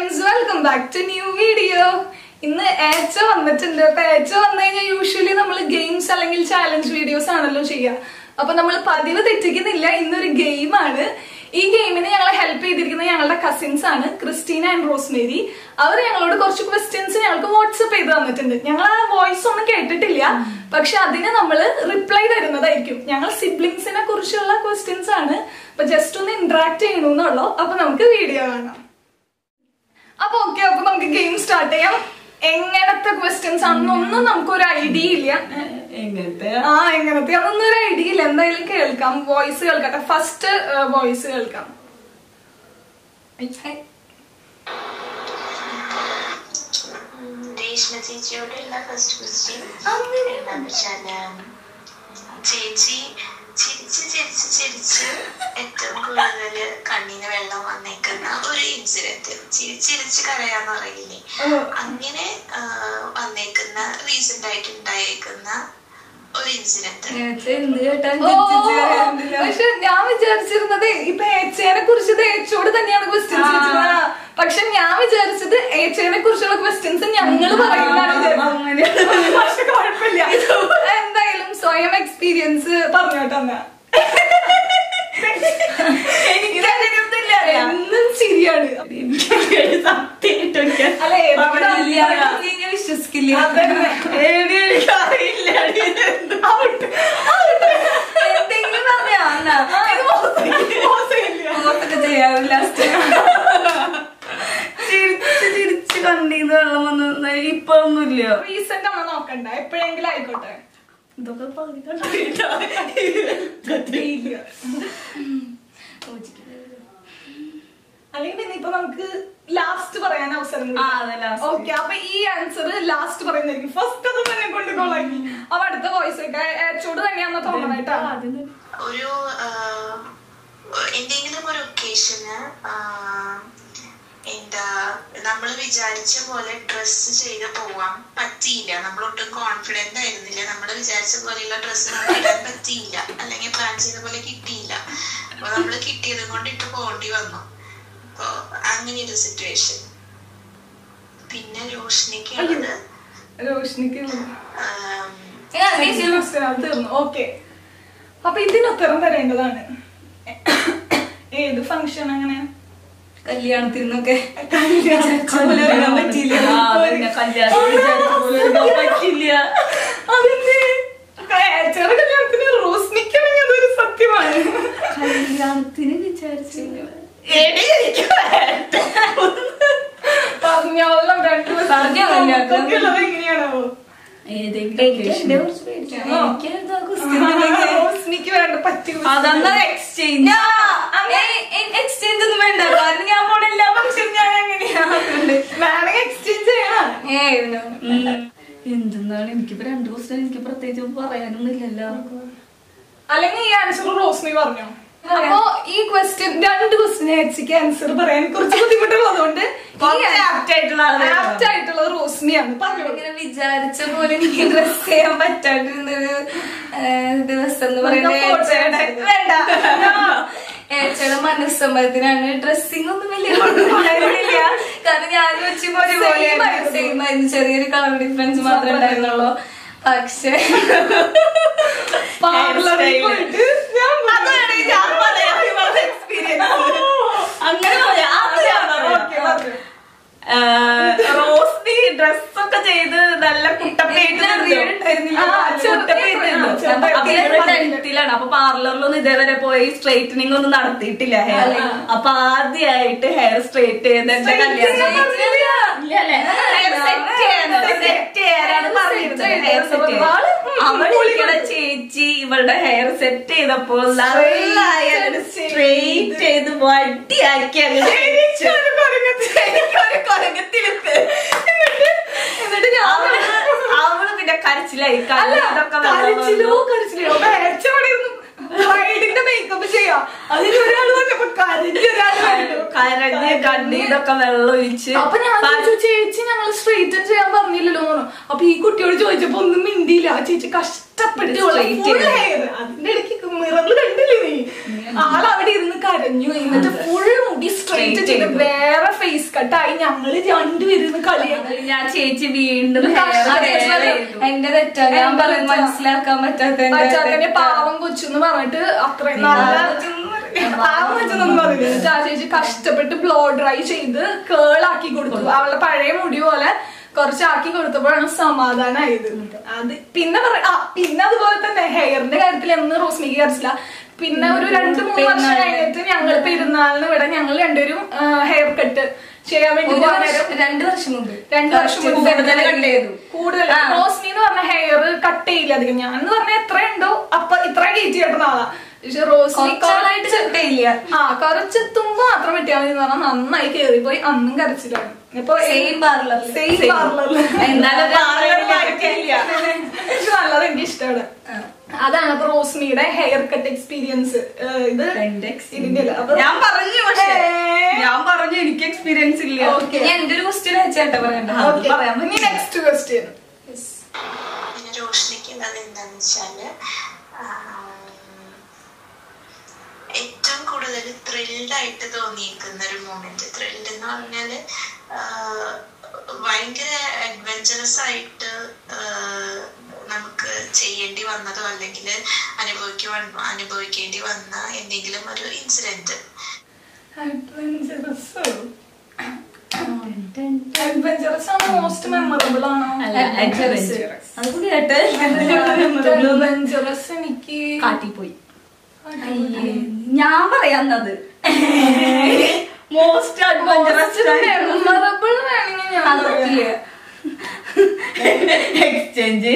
Friends welcome back to new video ഇന്ന് ഏച്ച വന്നിട്ടുണ്ട് അപ്പൊ ഏച്ച വന്നു കഴിഞ്ഞാൽ യൂഷ്വലി നമ്മൾ ഗെയിംസ് അല്ലെങ്കിൽ ചാലഞ്ച് വീഡിയോസ് ആണല്ലോ ചെയ്യുക അപ്പൊ നമ്മൾ പതിവ് തെറ്റിക്കുന്നില്ല ഇന്നൊരു ഗെയിമാണ് ഈ ഗെയിമിന് ഞങ്ങളെ ഹെൽപ്പ് ചെയ്തിരിക്കുന്നത് ഞങ്ങളുടെ കസിൻസ് ആണ് ക്രിസ്റ്റീന ആൻഡ് റോസ്മേരി അവർ ഞങ്ങളോട് കുറച്ച് ക്വസ്റ്റ്യൻസ് ഞങ്ങൾക്ക് വാട്സപ്പ് ചെയ്ത് തന്നിട്ടുണ്ട് ഞങ്ങൾ ആ വോയിസ് ഒന്നും കേട്ടിട്ടില്ല പക്ഷെ അതിന് നമ്മൾ റിപ്ലൈ തരുന്നതായിരിക്കും ഞങ്ങൾ സിബ്ലിങ്സിനെ കുറിച്ചുള്ള ക്വസ്റ്റ്യൻസ് ആണ് അപ്പൊ ജസ്റ്റ് ഒന്ന് ഇന്ററാക്ട് ചെയ്യണമെന്നുള്ളൂ അപ്പൊ നമുക്ക് വീഡിയോ കാണാം അപ്പൊ ഓക്കെ അപ്പൊ നമുക്ക് ഗെയിം സ്റ്റാർട്ട് ചെയ്യാം എങ്ങനത്തെ ക്വസ്റ്റ്യൻസ് ആണെന്നൊന്നും നമുക്കൊരു ഐഡിയ ഇല്ല എങ്ങനത്തെ ആ എങ്ങനത്തെ അതൊന്നും ഒരു ഐഡിയ ഇല്ല എന്തായാലും കേൾക്കാം വോയിസ് കേൾക്കട്ടെ ഫസ്റ്റ് വോയിസ് കേൾക്കാം രേഷ്മ ചേച്ചിയോടുള്ള ഫസ്റ്റ് ക്വസ്റ്റ്യൻ എന്താന്ന് വെച്ചാല് ചേച്ചി ചിരിച്ച് ചിരിച്ച് ചിരിച്ച് ഏറ്റവും കൂടുതൽ കണ്ണിന് വെള്ളം വന്നേക്കുന്ന ഒരു ഇൻസിഡന്റ് ചിരിച്ചിരിച്ച് കരയാന്ന് പറയില്ലേ അങ്ങനെ ആ, വന്നേക്കുന്ന റീസെന്റ് ആയിട്ട് ഉണ്ടായേക്കുന്ന ഒരു ഇൻസിഡന്റ് എന്ത് കേട്ടാലും ഓ, ചിരിച്ച് കരയാറുണ്ടല്ലോ. പക്ഷെ ഞാൻ വിചാരിച്ചിരുന്നത് ഇപ്പൊ ഏച്ചേനെ കുറിച്ച് ഏച്ചോട് തന്നെയാണ് ക്വസ്റ്റ്യൻസ് ആ. ചോദിച്ചത് പക്ഷെ ഞാൻ വിചാരിച്ചത് ഏച്ചേനെ കുറിച്ചുള്ള ക്വസ്റ്റ്യൻസ് ഞങ്ങൾ പറയുന്നതാണ് വിചാരിച്ചത്. അങ്ങനെ. പക്ഷെ കുഴപ്പമില്ല എന്തായാലും സ്വയം എക്സ്പീരിയൻസ് പറഞ്ഞോട്ടെ എന്നാ എനിക്ക് അങ്ങനെയൊന്നുമില്ല അറിയാം. എന്നും ശരിയാണ് എനിക്ക് സത്യമായിട്ടും എനിക്ക് അല്ല, ഏതാ അവിടെ അവിടെ ഇല്ലാതെ ഞാൻ വിശ്വസിക്കില്ല അതന്നെ. ഏടി എനിക്ക് അറിയില്ല ഇത് Out. Out. എന്തെങ്കിലും പറഞ്ഞാ എന്നാ? ഇത് മോശം- മോശമില്ല. മുഖത്തൊക്കെ ചെയ്യാറ് ലാസ്റ്റ് ചിരിച്ച് ചിരിച്ച് കണ്ണീന്ന് വെള്ളം വന്നു ഇപ്പൊ ഒന്നുമില്ല റീസെന്റ് ആണ് നോക്കണ്ട എപ്പോഴെങ്കിലും ആയിക്കോട്ടെ ഇതൊക്കെ പകുതി ഇല്ല. അല്ലെങ്കിൽ പിന്നെ ഇപ്പൊ നമുക്ക് ലാസ്റ്റ് പറയാൻ അവസരം ആ, അതെ, last. ഓക്കെ അപ്പൊ ഈ ആൻസർ ലാസ്റ്റ് പറയുന്നതായിരിക്കും ഫസ്റ്റ് അത് തന്നെ കൊണ്ട് കൊള്ളാക്കി അപ്പൊ അടുത്ത വോയിസ് ഒക്കെ ഏച്ചോട് തന്നെയാണെന്ന് തോന്നണം കേട്ടോ ഒരു ആ, എന്തെങ്കിലും ഒരു ഒക്കേഷന് എന്താ നമ്മൾ വിചാരിച്ച പോലെ ഡ്രസ്സ് ചെയ്ത് പോവാൻ പറ്റിയില്ല നമ്മൾ ഒട്ടും കോൺഫിഡന്റ് ആയിരുന്നില്ല നമ്മൾ വിചാരിച്ച പോലെയുള്ള ഡ്രസ്സ് നമുക്ക് ഇടാൻ പറ്റിയില്ല അല്ലെങ്കിൽ പ്ലാൻ ചെയ്ത പോലെ കിട്ടിയില്ല അപ്പൊ നമ്മൾ കിട്ടിയത് കൊണ്ട് ഇട്ട് പോകേണ്ടി വന്നു അപ്പൊ അങ്ങനെ ഒരു സിറ്റുവേഷൻ പിന്നെ രോഷിനിക്ക് ഉള്ളത് രോഷിനിക്ക് ആം, തീർന്നു ഓക്കെ അപ്പൊ ഇതിന് ഉത്തരം തരേണ്ടതാണ് ഏത് ഫംഗ്ഷൻ അങ്ങനെ കല്യാണത്തിനൊക്കെ കല്യാണം പറ്റിയില്ല. കല്യാണത്തിന് വിചാരിച്ച പോലെ ഒരുങ്ങാൻ പറ്റില്ല അതിന്റെ ഏച്ചയുടെ കല്യാണത്തിന് റോസ്നിക്കാണെങ്കിൽ അതൊരു സത്യമാണ് കല്യാണത്തിന് വിചാരിച്ചില്ല പറഞ്ഞോളം രണ്ട് പറഞ്ഞോ, കല്യാണത്തിന്. ഉള്ളത് എങ്ങനെയാണാവോ ഏതെങ്കിലും റോസ്നിക്ക് വേണ്ട പറ്റി അതൊന്നും എക്സ്ചേഞ്ച് എക്സ്ചേഞ്ച് ഒന്നും വേണ്ട കാരണം ഞാൻ പോണ എല്ലാ ഫംഗ്ഷൻ ഞാൻ എങ്ങനെയാണ് വേണമെങ്കിൽ എക്സ്ചേഞ്ച് ചെയ്യണം എന്തെന്നാണ് എനിക്കിപ്പോ രണ്ടു ദിവസം എനിക്ക് പ്രത്യേകിച്ച് പറയാനൊന്നും ഇല്ലല്ലോ അല്ലെങ്കിൽ ഈ ആൻസർ റോസ്നി പറഞ്ഞോ അപ്പോ ഈ ക്വസ്റ്റ്യൻ രണ്ട് ക്വസ്റ്റ്യൻ ഏച്ചിക്ക് ആൻസർ പറയാൻ കുറച്ച് ബുദ്ധിമുട്ടുള്ളതുകൊണ്ട് കുറച്ച് apt ആയിട്ടുള്ള ആളെ ആപ്റ്റ് ആയിട്ടുള്ള റോസ്നിയാണ് പറഞ്ഞു ഇങ്ങനെ വിചാരിച്ച പോലെ എനിക്ക് ഡ്രസ് ചെയ്യാൻ പറ്റാണ്ടിരുന്നൊരു ഏഹ്, ദിവസം എന്ന് പറയുന്നത് നമുക്ക് photo ഏച്ചയുടെ എടുക്കാം. വേണ്ട ഏച്ചയുടെ മനസ്സമ്മതത്തിനാണ് ഡ്രസ്സിംഗ് ഒന്നും വലിയ കുഴപ്പമുണ്ടായിരുന്നില്ല കാരണം ഞാൻ വെച്ച് ഒരുപോലെ Same ആയിരുന്നു. സെയിം ആയിരുന്നു ചെറിയൊരു കളർ ഡിഫറൻസ് മാത്രമേ ഉണ്ടായിരുന്നുള്ളൂ പക്ഷേ പാർലറിൽ Hairstyle. പോയിട്ട് ഞാൻ അതാണ് ഞാൻ പറയാൻ വന്ന experience. അങ്ങനെ പറയാം അത് ഞാൻ ഓക്കേ, പറയാം പറഞ്ഞു. റോസ്നി ഡ്രസ്സൊക്കെ ചെയ്ത് നല്ല കുട്ടപ്പേറ്റ് ആ, ചെറുതായിട്ട് ടെൻത്തിലാണ് അപ്പൊ പാർലറിലൊന്നും ഇതേവരെ പോയി സ്ട്രൈറ്റനിങ് ഒന്നും നടത്തിയിട്ടില്ല ഹെയർ അപ്പൊ ആദ്യമായിട്ട് ഹെയർ സ്ട്രൈറ്റ് ചെയ്ത് എന്റെ കല്യാണം ഹെയർ സെറ്റ് സെറ്റ് ചെയ്യാനാണ് പറഞ്ഞിരുന്നത് ഹെയർ സെറ്റ് അവളിരിക്കണ ചേച്ചി ഇവളുടെ ഹെയർ സെറ്റ് ചെയ്തപ്പോ നല്ല സ്ട്രെയിറ്റ് ചെയ്ത് വട്ടിയാക്കി അങ്ങനെ എനിക്കൊരു കൊരങ്ങത്തിലുണ്ട് എന്നിട്ട് ഞാൻ അവള് അവള് പിന്നെ കരച്ചിലായി അല്ല, കരച്ചിലൊക്കെ വെള്ളം കരച്ചിലോ വന്നു. കരച്ചിലോ മേച്ച പണിയൊന്നും ബ്രൈഡിന്റെ മേക്കപ്പ് ചെയ്യാ അതിന് ഒരാൾ വന്നപ്പോ കരഞ്ഞ ഒരാൾ കരഞ്ഞ് കണ്ണീരൊക്കെ വെള്ളം ഒഴിച്ച് അപ്പൊ ഞാൻ ചോദിച്ചു ചേച്ചി ഞങ്ങൾ സ്ട്രെയിറ്റൻ ചെയ്യാൻ പറഞ്ഞില്ലല്ലോ എന്ന് പറഞ്ഞു അപ്പൊ ഈ കുട്ടിയോട് ചോദിച്ചപ്പോ ഒന്നും മിണ്ടിയില്ല ആ ചേച്ചി കഷ്ടപ്പെട്ട് Straight full ചെയ്തു. hair. അതിന്റെ ഇടയ്ക്ക് മിററിൽ കണ്ടില്ലേ നീ ആൾ അവിടെ ഇരുന്ന് കരഞ്ഞു എന്നിട്ട് ഫുൾ മുടി സ്ട്രെയിറ്റ് Straight ചെയ്ത് ചെയ്തു. വേറെ ഫേസ് കട്ടായി ഞങ്ങള് രണ്ടുപേരും കളിയാക്കി ഞാൻ ചേച്ചി വീണ്ടും hair ആ ചേച്ചി hair പറഞ്ഞു, ചെയ്തു. എന്റെ തെറ്റാ ഞാൻ എന്റെ പറഞ്ഞു തെറ്റാ. മനസ്സിലാക്കാൻ പറ്റാത്ത പച്ചാത്തന്നെ പാവം കൊച്ചെന്ന് പറഞ്ഞിട്ട് അത്രയും നല്ല പാവം കൊച്ചെന്നൊന്നും പറഞ്ഞില്ല എന്നിട്ട് ആ ചേച്ചി കഷ്ടപ്പെട്ട് ബ്ലോ ഡ്രൈ ചെയ്ത് കേളാക്കി കൊടുത്തു അവളുടെ പഴയ മുടി പോലെ കുറച്ചാക്കി കൊടുത്തപ്പോഴാണ് സമാധാനമായത് അത് പിന്നെ പറ- ആ പിന്നെ അതുപോലെ തന്നെ ഹെയറിന്റെ കാര്യത്തിൽ എന്ന് റോസ്മിക്ക് കരച്ചില്ല പിന്നെ ഒരു രണ്ട് മൂന്ന് വർഷം കഴിഞ്ഞിട്ട് ഞങ്ങൾ പെരുന്നാളിന് ഇവിടെ ഞങ്ങൾ രണ്ടുപേരും ഹെയർ കട്ട് ചെയ്യാൻ വേണ്ടി ഒരു പോകാൻ വർഷം- നേരം രണ്ട് വർഷം മുമ്പ് രണ്ടു വർഷം മുമ്പ് കൂടുതൽ cut ചെയ്തു. കൂടുതൽ റോസ്മി എന്ന് പറഞ്ഞ ഹെയർ കട്ട് ചെയ്യില്ല അധികം ഞാൻ എന്ന് പറഞ്ഞ എത്രയുണ്ടോ അപ്പൊ ഇത്ര കയറ്റി കിട്ടുന്ന ആളാ പക്ഷെ റോസ്മി കുറച്ചാളായിട്ട് cut ചെയ്യില്ല. ആ കുറച്ചെത്തുമ്പോ മാത്രം വെട്ടിയാൽ മതി എന്ന് പറഞ്ഞാൽ നന്നായി കേറിപ്പോയി അന്നും കരച്ചിലാണ് ഇപ്പൊ Same parlour ല്. Same Same. പാർലറിൽ എന്നാലും parlour മാറ്റിയില്ല. നല്ലത് എനിക്ക് ഇഷ്ടമാണ് അതാണ് അപ്പൊ റോസ്മിയുടെ ഹെയർ കട്ട് എക്സ്പീരിയൻസ് ഇത് രണ്ട് ഇതിന്റെ അല്ല. അപ്പൊ ഞാൻ പറഞ്ഞു പക്ഷേ ഏ. ഞാൻ പറഞ്ഞു എനിക്ക് എക്സ്പീരിയൻസ് ഇല്ല Okay. ഇനി എന്റെ ഒരു ക്വസ്റ്റ്യൻ വെച്ചേട്ടാ പറയണ്ട അത് Okay. പറയാൻ ഇനി നെക്സ്റ്റ് ക്വസ്റ്റ്യൻ പിന്നെ റോഷനിക്കുള്ളത് എന്താന്ന് വെച്ചാല് ആം, ഏറ്റവും കൂടുതൽ ത്രിൽഡ് ആയിട്ട് തോന്നിയിരിക്കുന്ന ഒരു മൊമെന്റ് ത്രിൽഡ് എന്ന് പറഞ്ഞാല് ആ, ഭയങ്കര അഡ്വഞ്ചറസ് ആയിട്ട് ആ, നമുക്ക് ചെയ്യേണ്ടി വന്നതോ അല്ലെങ്കിൽ അനുഭവിക്കുവാൻ അനുഭവിക്കേണ്ടി വന്ന എന്തെങ്കിലും ഒരു ഇൻസിഡന്റ് അഡ്വഞ്ചറസ് അഡ്വഞ്ചറസ് ആണ് മോസ്റ്റ് മെമ്മറബിൾ ആണോ അല്ല, adventurous. അത് കൂടി കേട്ട് അഡ്വഞ്ചറസ് എനിക്ക് കാട്ടിപ്പോയി ഞാൻ പറയാന്നത് മോസ്റ്റ് അഡ്വഞ്ചറസ് മെമ്മറബിൾ വേണമെങ്കിൽ ഞാൻ അത് പറ്റില്ല. എക്സ്ചേഞ്ച്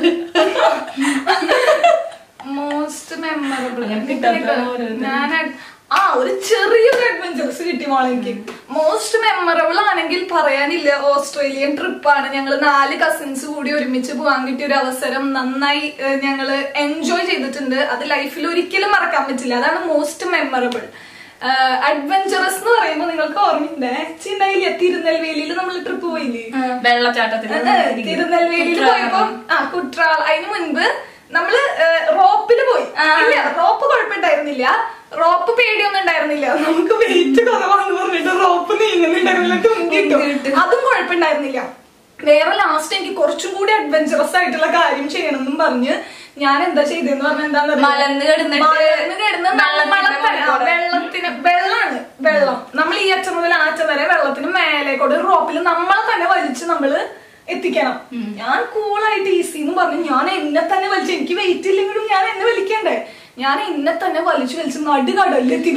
മോസ്റ്റ് മെമ്മറബിൾ ഞാൻ കിട്ടാത്ത ഓരോന്ന്. ഞാൻ ad- ആ ഒരു ചെറിയൊരു അഡ്വഞ്ചറസ് കിട്ടി മോളെ എനിക്ക് മോസ്റ്റ് മെമ്മറബിൾ ആണെങ്കിൽ പറയാനില്ല ഓസ്ട്രേലിയൻ ട്രിപ്പാണ് ഞങ്ങൾ നാല് കസിൻസ് കൂടി ഒരുമിച്ച് പോകാൻ കിട്ടിയ ഒരു അവസരം നന്നായി ഞങ്ങൾ എൻജോയ് ചെയ്തിട്ടുണ്ട് അത് ലൈഫിൽ ഒരിക്കലും മറക്കാൻ പറ്റില്ല അതാണ് മോസ്റ്റ് മെമ്മറബിൾ അഡ്വഞ്ചറസ് എന്ന് പറയുമ്പോൾ നിങ്ങൾക്ക് ഓർമ്മയുണ്ട് ചിണ്ടായില്ലേ തിരുനെൽവേലിയിൽ നമ്മൾ ട്രിപ്പ് പോയില്ലേ വെള്ളച്ചാട്ടത്തിൽ അതെ, തിരുനെൽവേലിയിൽ പോയപ്പോ ആ കുട്രാൾ അതിന് മുൻപ് നമ്മള് റോപ്പില് പോയി ഇല്ല റോപ്പ് കുഴപ്പമുണ്ടായിരുന്നില്ല റോപ്പ് പേടിയൊന്നും ഉണ്ടായിരുന്നില്ല നമുക്ക് വെയിറ്റ് കുറവാന്ന് പറഞ്ഞിട്ട് റോപ്പ് നീങ്ങുന്നുണ്ടായിരുന്നില്ല തുണ്ടിട്ടു അതും കുഴപ്പമുണ്ടായിരുന്നില്ല വേറെ ലാസ്റ്റ് എനിക്ക് കുറച്ചും കൂടി അഡ്വഞ്ചറസ് ആയിട്ടുള്ള കാര്യം ചെയ്യണമെന്നും പറഞ്ഞ് ഞാൻ എന്താ ചെയ്തതെന്ന് പറഞ്ഞാൽ എന്താ മലന്ന് കിടന്നിട്ട് മലന്ന് കിടന്ന് വെള്ളത്തിന്റെ നമ്മളെ- ആ, വെള്ളത്തിന് വെള്ളാണ് വെള്ളം നമ്മൾ ഈ അറ്റം മുതൽ ആ അറ്റം വരെ വെള്ളത്തിന് മേലെ കൂടെ റോപ്പിൽ നമ്മളെ തന്നെ വലിച്ച് നമ്മള് എത്തിക്കണം ഞാൻ കൂളായിട്ട് ഈസി എന്ന് പറഞ്ഞു ഞാൻ എന്നെ തന്നെ വലിച്ചു എനിക്ക് വെയിറ്റ് ഇല്ലെങ്കിലും ഞാൻ എന്നെ വലിക്കണ്ടേ ഞാൻ എന്നെ തന്നെ വലിച്ചു വലിച്ച് നടുകടലിലെത്തി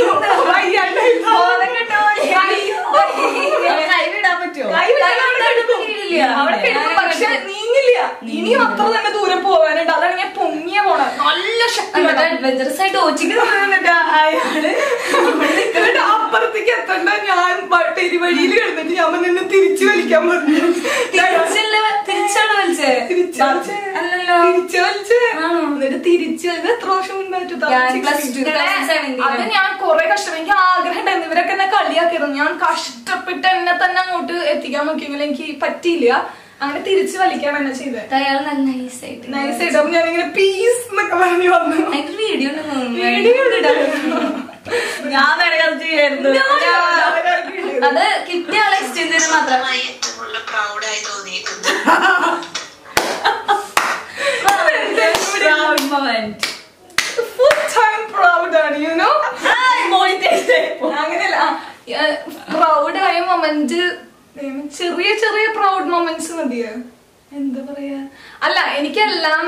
കൈവിടാൻ പറ്റുമോ അവിടെ കിടക്കും പക്ഷെ നീങ്ങില്ല ഇനിയും അത്ര തന്നെ ദൂരം പോകാനുണ്ട് അതാണ് ഞാൻ പൊങ്ങിയ പോണ നല്ല ശക്തി വേണം. അഡ്വഞ്ചറസ് ആയിട്ട് ഓച്ചിക്ക് അയാള് എന്നിട്ട് അപ്പുറത്തേക്ക് എത്തണ്ട ഞാൻ പെരുവഴിയിൽ കിടന്നിട്ട് ഞാൻ നിന്നെ തിരിച്ചു വലിക്കാൻ പറഞ്ഞു തിരിച്ചല്ല തിരിച്ചാണ് വലിച്ചേ തിരിച്ചു വലിച്ച്. അല്ലല്ലോ തിരിച്ചു വലിച്ച്. ആണോ? എന്നിട്ട് തിരിച്ചു വലിച്ച് എത്ര വർഷം മുമ്പായിട്ട് ഞാൻ plus two, 2017 അത് ഞാൻ കുറെ കഷ്ടം എനിക്ക് ആഗ്രഹം ഉണ്ടായിരുന്നു ഇവരൊക്കെ എന്നെ കളിയാക്കിയിരുന്നു ഞാൻ കഷ്ടപ്പെട്ട് എന്നെ തന്നെ അങ്ങോട്ട് എത്തിക്കാൻ നോക്കിയെങ്കിൽ എനിക്ക് പറ്റിയില്ല അങ്ങനെ തിരിച്ചു വലിക്കാണ് എന്നെ ചെയ്തത് അയാൾ നല്ല നൈസ് ആയിട്ട് നൈസ് ആയിട്ട് അപ്പൊ ഞാനിങ്ങനെ പീസ് എന്നൊക്കെ പറഞ്ഞു വന്നു അതിന്റെ വീഡിയോ വീഡിയോ ഞാൻ വേണമെങ്കിൽ അത് ചെയ്യായിരുന്നു അത് കിട്ടിയ ആളെ എക്സ്ചേഞ്ച് ചെയ്ത് മാത്രം സ്വന്തമായി ഏറ്റവും കൂടുതൽ പ്രൗഡായി തോന്നിയിട്ടുണ്ട് Proud moment. Full time proud ആണ് യു നോ Ay, monetize ആയിപ്പോ. അങ്ങനെയല്ല പ്രൗഡ് ആയ മൊമെന്റ് ചെറിയ ചെറിയ പ്രൗഡ് മൊമെന്റ്സ് മതിയോ എന്താ പറയാ അല്ല എനിക്കെല്ലാം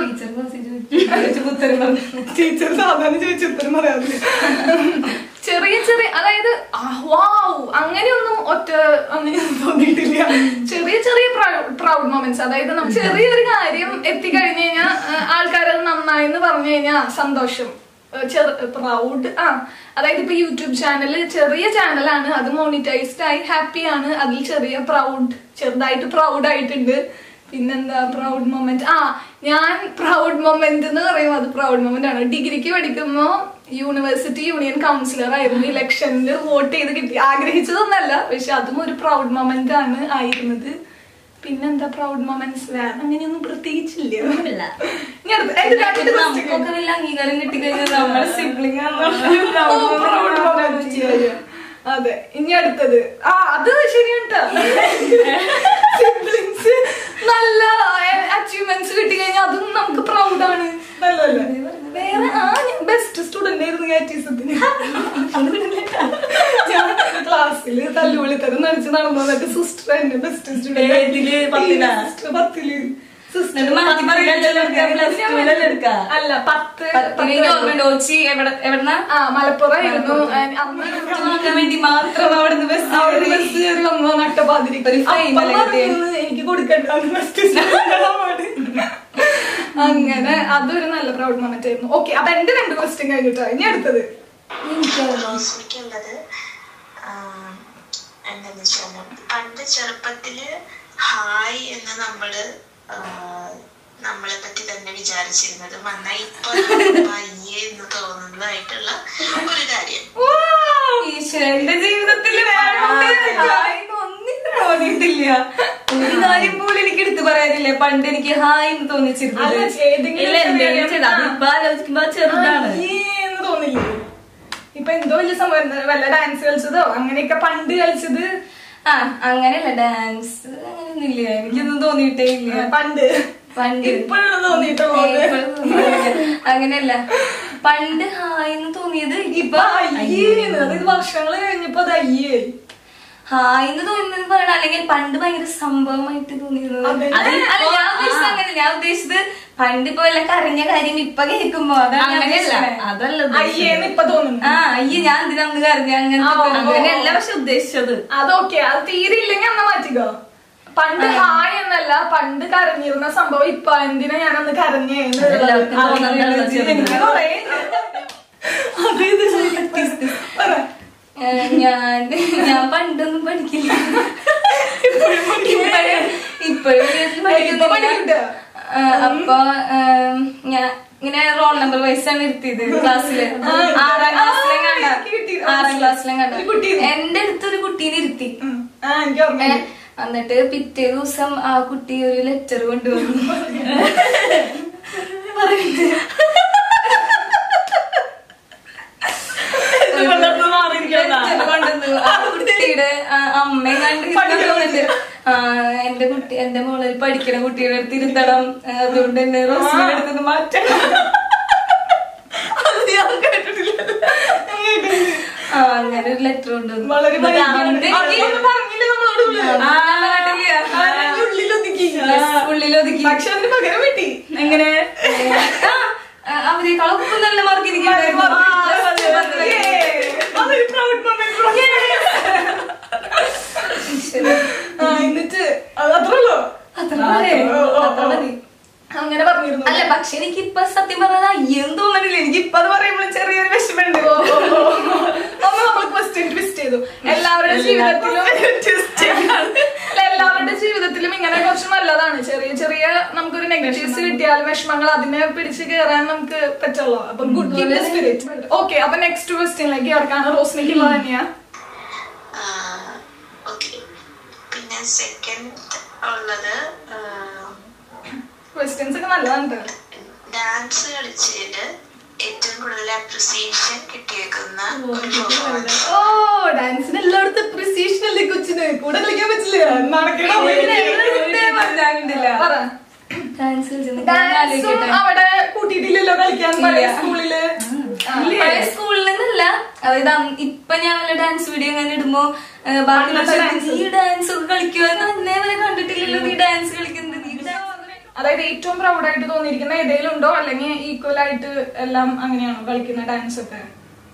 ടീച്ചർ സാധാരണ ചോദിച്ച ഉത്തരം പറയാറില്ല ചെറിയ ചെറിയ അതായത് വാവ് അങ്ങനെയൊന്നും ഒറ്റ അങ്ങനെയൊന്നും തോന്നിയിട്ടില്ല ചെറിയ ചെറിയ പ്രൗഡ് മൊമെന്റ്സ് അതായത് നമുക്ക് ചെറിയൊരു കാര്യം എത്തിക്കഴിഞ്ഞു കഴിഞ്ഞാൽ ആൾക്കാരത് നന്നായി എന്ന് പറഞ്ഞു കഴിഞ്ഞാൽ സന്തോഷം പ്രൗഡ് ആ അതായത് ഇപ്പൊ യൂട്യൂബ് ചാനൽ ചെറിയ ചാനലാണ് അത് മോണിറ്റൈസ്ഡ് ആയി ഹാപ്പിയാണ് അതിൽ ചെറിയ പ്രൗഡ് ചെറുതായിട്ട് പ്രൗഡ് ആയിട്ടുണ്ട് പിന്നെന്താ പ്രൗഡ് മൊമെന്റ് ആ ഞാൻ പ്രൗഡ് മൊമെന്റ് എന്ന് പറയും അത് പ്രൗഡ് മൊമെന്റ് ആണ് ഡിഗ്രിക്ക് പഠിക്കുമ്പോ യൂണിവേഴ്സിറ്റി യൂണിയൻ കൗൺസിലർ ആയിരുന്നു ഇലക്ഷനിൽ വോട്ട് ചെയ്ത് കിട്ടി ആഗ്രഹിച്ചതൊന്നല്ല പക്ഷെ അതും ഒരു പ്രൗഡ് മൊമെന്റ് ആണ് ആയിരുന്നത് പിന്നെന്താ പ്രൗഡ് മൊമെന്റ്സ് വേറെ അങ്ങനെയൊന്നും പ്രത്യേകിച്ചില്ല ഇനി അടുത്ത- എന്റെ രണ്ട് question. നമുക്കൊക്കെ വലിയ അംഗീകാരം കിട്ടിക്കഴിഞ്ഞാൽ നമ്മുടെ സിബ്ലിംഗ് ഓ, proud moment. അതെ ഇനി അടുത്തത് ആ അത് ക്ലാസ്സില് തല്ലുവിളിത്തരം നടിച്ച് നടന്നു എന്നിട്ട് സിസ്റ്റർ എന്റെ ബെസ്റ്റ് ഏതില്? പത്തിലാ? പത്തില് സിസ്റ്റർ എന്നിട്ട് മാത്തമാറ്റിക്കലല്ലേ എടുക്കുക? plus two ലല്ലേ എടുക്കുക? അല്ല പത്ത് പത്തിന് എനിക്ക് ഓർമ്മയുണ്ട് ഓച്ചി എവിടെ എവിടെന്നാ ആ മലപ്പുറം ആയിരുന്നു അന്ന് വാങ്ങാൻ വേണ്ടി മാത്രം അവിടെ നിന്ന് ബസ് അവിടെ ബസ് കയറി വന്നു നട്ടപാതിരിക്ക് ഒരു frame അപ്പം അല്ലേ കിട്ടിയെ? പറഞ്ഞു, എനിക്ക് കൊടുക്കണ്ട ഫസ്റ്റ് അങ്ങനെ അതൊരു നല്ല പ്രൗഡ് മൊമെന്റ് ആയിരുന്നു ഓക്കെ അപ്പൊ എന്റെ രണ്ട് ക്വസ്റ്റ്യൻ കഴിഞ്ഞിട്ടോ ഇനി അടുത്തത് റോസ്മിക്കുള്ളത് എന്താന്ന് വെച്ചാല് പണ്ട് ചെറുപ്പത്തില് ഹായ് എന്ന് നമ്മള് ആ, നമ്മളെ പറ്റി തന്നെ വിചാരിച്ചിരുന്നത് വന്നാ ഇപ്പൊ നമുക്ക് അയ്യേ എന്ന് തോന്നുന്നതായിട്ടുള്ള ഒരു കാര്യം ഈശ്വര എന്റെ ജീവിതത്തിൽ ഒന്നിനും തോന്നിയിട്ടില്ല ഒരു കാര്യം പോലും എനിക്ക് എടുത്തു പറയാനില്ല പണ്ട് എനിക്ക് ഹായ് എന്ന് തോന്നിച്ചിരുന്നത് അല്ല, ഏതെങ്കിലും ഇല്ല എന്തെങ്കിലും ചെയ്ത് അതിപ്പോ ആലോചിക്കുമ്പോ അത് ചെറുതാണ് അയ്യേ എന്ന് തോന്നില്ലേ ഇപ്പൊ എന്തോ വലിയ സംഭവം എന്താ, വല്ല ഡാൻസ് കളിച്ചതോ അങ്ങനെയൊക്കെ പണ്ട് കളിച്ചത് ആ അങ്ങനെയല്ല ഡാൻസ് അങ്ങനെയൊന്നുമില്ല എനിക്കൊന്നും തോന്നിയിട്ടേ ഇല്ല പണ്ട് പണ്ട് ഇപ്പോഴും തോന്നിയിട്ടുള്ളത് ഇപ്പോഴും തോന്നിയില്ല. അങ്ങനെയല്ല പണ്ട് ഹായ് എന്ന് തോന്നിയത് ഇപ്പൊ അയ്യേ അത് വർഷങ്ങൾ കഴിഞ്ഞപ്പോ അത് അയ്യേ ഹായ് എന്ന് തോന്നുന്നത് പറയണ അല്ലെങ്കിൽ പണ്ട് ഭയങ്കര സംഭവമായിട്ട് തോന്നിയിരുന്നത് അതെ. അത് അല്ല ഞാൻ ഉദ്ദേശിച്ചത് അങ്ങനെ ഞാൻ ഉദ്ദേശിച്ചത് പണ്ട് ഇപ്പൊ വല്ല കരഞ്ഞ കാര്യം ഇപ്പൊ കേൾക്കുമ്പോ അതാണ് ഞാൻ അങ്ങനെയല്ല ഉദ്ദേശിച്ചത്. അതല്ല ഉദ്ദേശിച്ചത്. അയ്യേന്ന് ഇപ്പൊ തോന്നുന്നു ആ അയ്യ ഞാൻ എന്തിനാ അന്ന് കരഞ്ഞ ആ, അങ്ങനത്തെ ഓ, അങ്ങനെയല്ല പക്ഷെ ഉദ്ദേശിച്ചത് അതൊക്കെ അത് തീരെ ഇല്ലെങ്കിൽ അന്ന് മാറ്റിക്കോ പണ്ട് ഹായ് എന്നല്ല പണ്ട് കരഞ്ഞിരുന്ന സംഭവം ഇപ്പൊ എന്തിനാ ഞാൻ അന്ന് കരഞ്ഞേ എന്നുള്ളത്. എല്ലാവർക്കും തോന്നുന്നതാണ് അങ്ങനെ ചെറുത്. എനിക്ക് കുറേ അത് ഇത് പറ. ഏ, ഞാൻ ഞാൻ പണ്ടൊന്നും പഠിക്കില്ല ഇപ്പോഴും ഇപ്പോഴും ഇപ്പൊ പഠിക്കുന്നില്ല പഠിക്കണ്ട. ആ, അപ്പൊ ഏം, ഞാൻ ഇങ്ങനെ റോൾ നമ്പർ വൈസ് ആണ് ഇരുത്തിയത് ക്ലാസ്സില് ആ, ആറാം ആ, ക്ലാസ്സിലെ കണ്ട എനിക്ക് കിട്ടി. ആറാം ക്ലാസ്സിലെ കണ്ട ഒരു കുട്ടി. എന്റെ അടുത്ത് ഒരു കുട്ടീനെ ഇരുത്തി ഉം. ആ എനിക്ക് ഏ, ഓർമ്മ എന്നിട്ട് പിറ്റേ ദിവസം ആ കുട്ടി ഒരു ലെറ്റർ കൊണ്ടുവന്നു കൊണ്ടത്ത് മാറിയിരിക്കുന്നതാ. ലെറ്റർ കൊണ്ടുവന്നു ആ കുട്ടിയുടെ ആ, അമ്മയും കണ്ട് ഇരുന്ന് തോന്നിട്ട് ആ എന്റെ കുട്ടി എന്റെ മോളിൽ പഠിക്കണ കുട്ടിയുടെ അടുത്ത് ഇരുത്തണം ആ, അതുകൊണ്ട് എന്നെ റോസിന്റെ അടുത്ത് മാറ്റണം അത് ഞാൻ കേട്ടിട്ടില്ല ആ അങ്ങനെ ഒരു ലെറ്റർ കൊണ്ടുവന്നു വളരെ എന്നിട്ട് ഭയങ്കര- അതുകൊണ്ട് അതൊന്നും പറഞ്ഞില്ല നമ്മളോട് ഉള്ളിൽ. ആ, ഞാൻ പറഞ്ഞിട്ടില്ല. ആ, ഞാൻ ഉള്ളിലൊതുക്കി. Yes, ഉള്ളിലൊതുക്കി. പക്ഷെ അതിന് പകരം വെട്ടി എങ്ങനെ ആ, ആ, അവരെക്കാളൊക്കെ നല്ല മാർക്ക് എനിക്ക് അതൊരു proud moment bro. ആ, എന്നിട്ട് അത് അത്രേ ഉള്ളൂ. അത്ര മതി. ഓ, ഓ, അത്ര ഓ. മതി. അങ്ങനെ പറഞ്ഞിരുന്നു അല്ല പക്ഷെ എനിക്ക് ഇപ്പൊ സത്യം പറഞ്ഞാൽ അയ്യെന്ന് തോന്നണില്ല എനിക്ക് ഇപ്പൊ അത് പറയുമ്പോൾ ചെറിയൊരു വിഷമമുണ്ട് ഓ, ഓ, ഓ. അപ്പൊ നമ്മൾ ക്വസ്റ്റ്യൻ ട്വിസ്റ്റ് ചെയ്തു എല്ലാവരുടെ ജീവിതത്തിലും അല്ല, എല്ലാവരുടെ ജീവിതത്തിലും ഇങ്ങനെ കുറച്ച് നല്ലതാണ് ചെറിയ ചെറിയ നമുക്കൊരു നെഗറ്റീവ്സ് കിട്ടിയാൽ വിഷമങ്ങൾ അതിനെ പിടിച്ച് കയറാൻ നമുക്ക് പറ്റുള്ളൂ അപ്പൊ ഗുഡ് സ്പിരിറ്റ് ഓക്കെ അപ്പൊ നെക്സ്റ്റ് ക്വസ്റ്റ്യനിലേക്ക് കിടക്കാണ് റോസ്മിക്കുള്ളത് തന്നെയാ ഓക്കെ പിന്നെ സെക്കൻഡ് ഉള്ളത് ക്വസ്റ്റ്യൻസ് ഒക്കെ നല്ലതാണ് ട്ടോ. ഡാൻസ് കളിച്ചതില് ഏറ്റവും കൂടുതൽ അപ്രിസിയേഷൻ കിട്ടിയേക്കുന്ന ഒരു പെർഫോമൻസ് ഓ ഡാൻസിന് എല്ലായിടത്തും അപ്രിസിയേഷൻ അല്ലേ കൊച്ചിന് കൂടെ കളിക്കാൻ പറ്റില്ല നടക്കണോ പറ ഡാൻസ് ഡാൻസും അവിടെ കൂട്ടിയിട്ടില്ലല്ലോ കളിക്കാൻ പഴയ സ്കൂളില് പഴയ സ്കൂളിൽ നിന്നല്ല അതായത് അന്ന് ഇപ്പൊ ഞാൻ വല്ല ഡാൻസ് വീഡിയോ അങ്ങനെ ഇടുമ്പോ ഏ, ബാക്കി പണ്ടത്തെ ഉള്ളവര് dance. നീ ഡാൻസ് ഒക്കെ കളിക്കുമോ അന്നേ വരെ കണ്ടിട്ടില്ലല്ലോ നീ ഡാൻസ് കളിക്കുന്നത് നീ dance അതായത് ഏറ്റവും പ്രൗഡ് ആയിട്ട് തോന്നിയിരിക്കുന്ന ഏതെങ്കിലും ഉണ്ടോ അല്ലെങ്കിൽ ഈക്വൽ ആയിട്ട് എല്ലാം അങ്ങനെയാണോ കളിക്കുന്ന ഡാൻസ് ഒക്കെ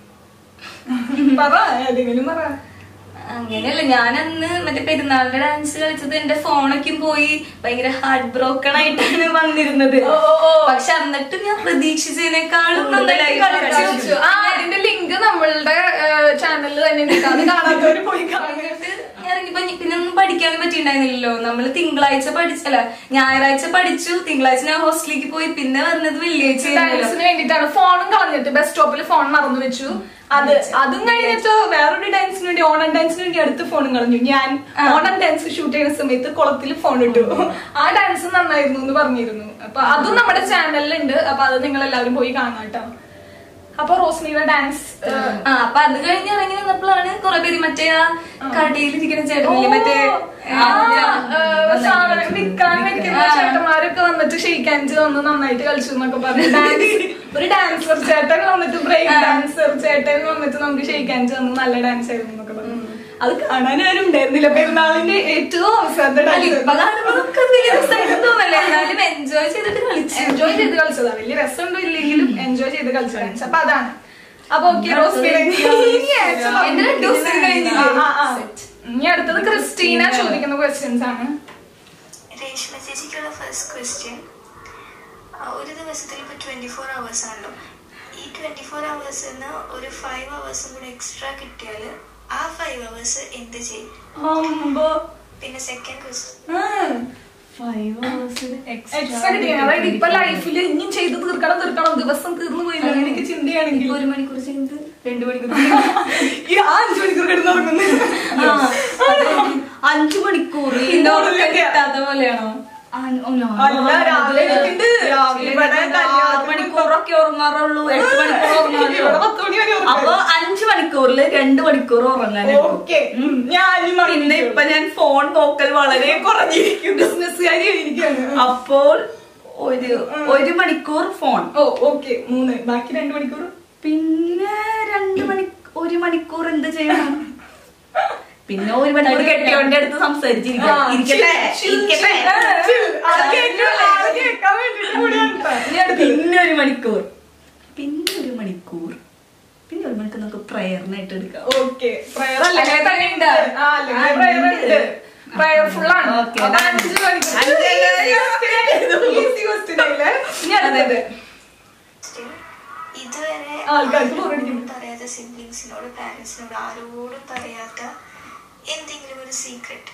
പറ ഏതെങ്കിലും പറ അങ്ങനെയല്ല ഞാൻ അന്ന് മറ്റേ പെരുന്നാളിന്റെ ഡാൻസ് കളിച്ചത് എന്റെ ഫോണൊക്കെ പോയി ഭയങ്കര ഹാർട്ട് ബ്രോക്കൺ ആയിട്ടാണ് വന്നിരുന്നത് ഓ, ഓ, ഓ. പക്ഷെ എന്നിട്ട് ഞാൻ പ്രതീക്ഷിച്ചതിനേക്കാളും നന്നായി കളിച്ചു ആ അതിന്റെ ലിങ്ക് നമ്മളുടെ ചാനലിൽ തന്നെ ഉണ്ട് അത് കാണാത്തവര് പോയി കാണുക എന്നിട്ട് ഇറങ്ങിപ്പോ ഞ- പിന്നെ ഒന്നും പഠിക്കാനും പറ്റിയിട്ടുണ്ടായിരുന്നില്ലല്ലോ നമ്മള് തിങ്കളാഴ്ച പഠിച്ചല്ല ഞായറാഴ്ച പഠിച്ചു തിങ്കളാഴ്ച ഞാൻ ഹോസ്റ്റലിലേക്ക് പോയി പിന്നെ വന്നത് വെള്ളിയാഴ്ച ആയിരുന്നല്ലോ. ഡാൻസിന് വേണ്ടിട്ടാണ് ഫോണും കളഞ്ഞിട്ട് ബസ് സ്റ്റോപ്പിൽ ഫോൺ മറന്നു വെച്ചു അത് അതും കഴിഞ്ഞിട്ട് വേറൊരു ഡാൻസിന് വേണ്ടി ഓണം ഡാൻസിന് വേണ്ടി അടുത്ത് ഫോണും കളഞ്ഞു ഞാൻ ഓണം ഡാൻസ് ഷൂട്ട് ചെയ്യുന്ന സമയത്ത് കുളത്തിൽ ഫോൺ ഇട്ടു ആ ഡാൻസ് നന്നായിരുന്നു എന്ന് പറഞ്ഞിരുന്നു അപ്പൊ അതും നമ്മുടെ ചാനലിലുണ്ട് അപ്പൊ അത് നിങ്ങൾ എല്ലാവരും പോയി കാണാം കേട്ടോ അപ്പൊ റോസ്മിയുടെ ഡാൻസ് ആ അപ്പൊ അത് കഴിഞ്ഞ് ഇറങ്ങി വന്നപ്പോഴാണ് കുറെ പേര് മറ്റേ ആ കടയിലിരിക്കുന്ന ചേട്ടനില്ലേ മറ്റേ ആ, ഏ, സാധനം വിൽക്കാൻ വെക്കുന്ന ചേട്ടന്മാരൊക്കെ വന്നിട്ട് ഷെയ്ക്കാൻസ് വന്ന് നന്നായിട്ട് കളിച്ചു എന്നൊക്കെ പറഞ്ഞു ഡാൻസ് ഒരു ഡാൻസർ ചേട്ടൻ വന്നിട്ട് ബ്രേക്ക് ഡാൻസർ ചേട്ടൻ വന്നിട്ട് നമുക്ക് ഷെയ്ക്കാൻസ് വന്ന് നല്ല ഡാൻസ് ആയിരുന്നു എന്നൊക്കെ പറഞ്ഞു അത് കാണാൻ ആരും ഉണ്ടായിരുന്നില്ല പെരുന്നാളിന്റെ ഏറ്റവും അവസാനത്തെ അല്ല, ഡാൻസ് ഇപ്പൊ കാണുമ്പോ നമുക്ക് അത് വലിയ രസമായിട്ട് തോന്നല്ലേ എന്നാലും എൻജോയ് ചെയ്തിട്ട് കളിച്ചു എൻജോയ് ചെയ്ത് കളിച്ചതാ വലിയ രസമുണ്ടോ ഇല്ലെങ്കിലും എൻജോയ് ചെയ്ത് കളിച്ച ഡാൻസ് അപ്പൊ അതാണ് അപ്പൊ ഓക്കെ റോസ് എന്റെ രണ്ട് ദിവസം കഴിഞ്ഞില്ലേ? ഇനി അടുത്തത് ക്രിസ്റ്റീന ചോദിക്കുന്ന ക്വസ്റ്റ്യൻസ് ആണ് രേഷ്മ ചേച്ചിക്കുള്ള ഫസ്റ്റ് ക്വസ്റ്റ്യൻ ഒരു ദിവസത്തിൽ ഇപ്പൊ ട്വന്റി ഫോർ അവേഴ്സ് ആണല്ലോ ഈ ട്വന്റി ഫോർ അവേഴ്സിന് ഒരു ഫൈവ് അവേഴ്സും കൂടെ എക്സ്ട്രാ കിട്ടിയാൽ ആ ഫൈവ് അവേഴ്സ് എന്ത് ചെയ്യും അമ്പോ പിന്നെ സെക്കൻഡ് ക്വസ്റ്റ്യൻ എക്സ്ട്രാ കിട്ടിയാണ് അതായത് ഇപ്പൊ ലൈഫിൽ ഇനിയും ചെയ്ത് തീർക്കണം തീർക്കണം ദിവസം തീർന്നു പോയില്ല എനിക്ക് ചിന്തയാണെങ്കിൽ ഒരു മണിക്കൂർ ചെയ്ത് രണ്ടു മണിക്കൂർ ഈ ആ അഞ്ചു മണിക്കൂർ കിടന്നുറങ്ങുന്നു അഞ്ചു മണിക്കൂർ പിന്നെ ഉറക്കം കിട്ടാത്ത പോലെയാണോ അല്ല രാവിലെ എണീറ്റിണ്ട്. രാവിലെ ഇവിടെ ആറ് കല്യാണത്തിന് മണിക്കൂറൊക്കെ ഉറങ്ങാറുള്ളൂ എട്ട് മണിക്കൂർ ഇവിടെ ഉറങ്ങാറുള്ളൂ പത്ത് മണി വരെ ഉറക്കം. അപ്പൊ അഞ്ചു മണിക്കൂറിൽ രണ്ട് മണിക്കൂർ ഉറങ്ങാൻ ഓക്കെ ഞാൻ പിന്നെ ഇപ്പൊ ഞാൻ ഫോൺ നോക്കൽ വളരെ കുറഞ്ഞിരിക്കുന്നു ബിസിനസ്സുകാരി ആയിരിക്കാണ് അപ്പോൾ ഒരു ഒരു മണിക്കൂർ ഫോൺ ഓ ഓക്കെ മൂന്ന് ബാക്കി രണ്ട് മണിക്കൂർ പിന്നെ രണ്ട് മണി ഒരു മണിക്കൂർ എന്ത് ചെയ്യണം പിന്നെ ഒരു മണിക്കൂർ കെട്ടിയോന്റെ അടുത്ത് സംസാരിച്ചിരിക്കണം ഇരിക്കട്ടെ ഇരിക്കട്ടെ പിന്നെ ഒരു മണിക്കൂർ പിന്നെ ഒരു മണിക്കൂർ പിന്നെ ഒരു മണിക്കൂർ നമുക്ക് പ്രയറിനായിട്ട് എടുക്കാം ഓക്കെ പ്രയർ അങ്ങനെ തന്നെ ഉണ്ട്. പ്രയർ ഉണ്ട് പ്രയർ ഫുൾ ആണ് Okay, അപ്പൊ done. അഞ്ച് മണിക്കൂർ. അഞ്ച് Easy question ആയില്ലേ? ഇനി അടുത്തത്. ഇതുവരെ ആൾക്കാർക്ക് bore ആരോടും അടിക്കും. പറയാത്ത സിബ്ലിങ്സിനോട് പാരന്റ്സിനോട് ആരോടും പറയാത്ത എന്തെങ്കിലും ഒരു സീക്രട്ട്